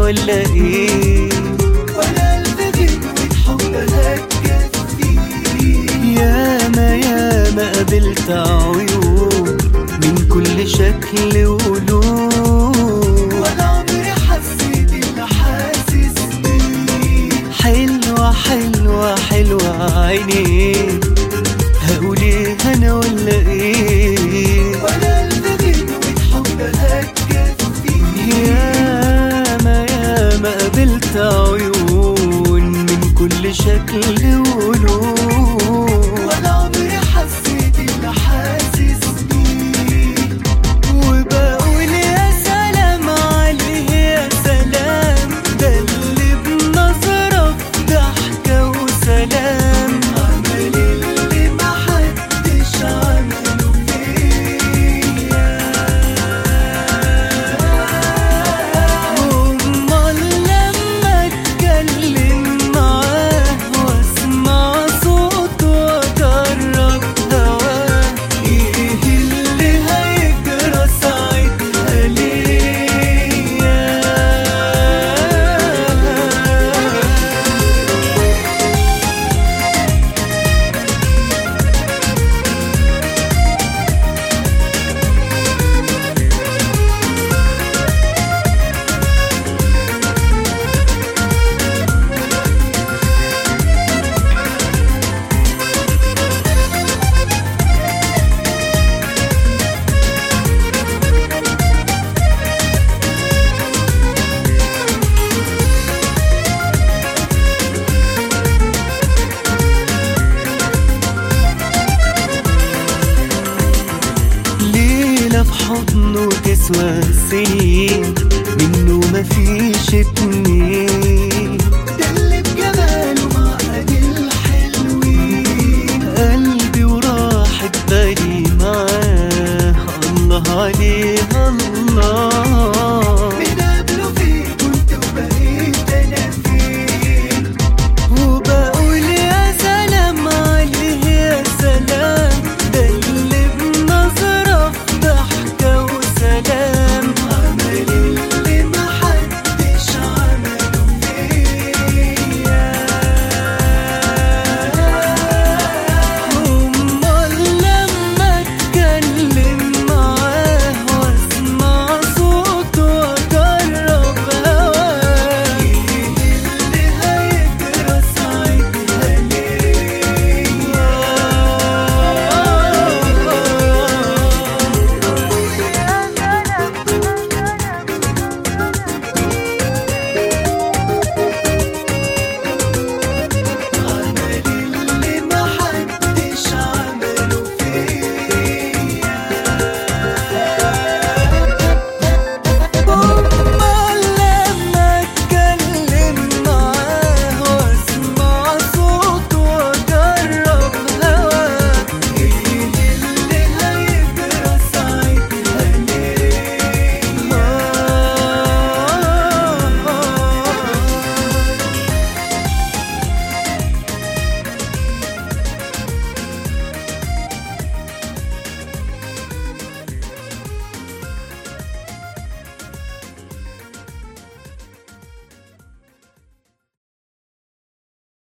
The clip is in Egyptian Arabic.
ولا ايه ولا البغي حبها تكفيه ياما ياما قابلت عيون من كل شكل ولون ولا عمري حسيت اللي حاسس بيه حلوة حلوة حلوة عيني هقول ايه انا ولا ايه ولا البغي حبها تكفيه ياما ياما قابلت عيون من كل شكل ولون ولا عمري حسيت اللي حاسس بيه وبقول يا سلام عليه يا سلام ده اللي بنظرة ضحكة وسلام عمل اللي محدش عمله فيا أمال لما اتكلم معاه واسمع صوته واجرب هواه ايه اللي هيجرى ساعتها ليا ليلة في حضنه تسوى السنين منه مفيش اتنين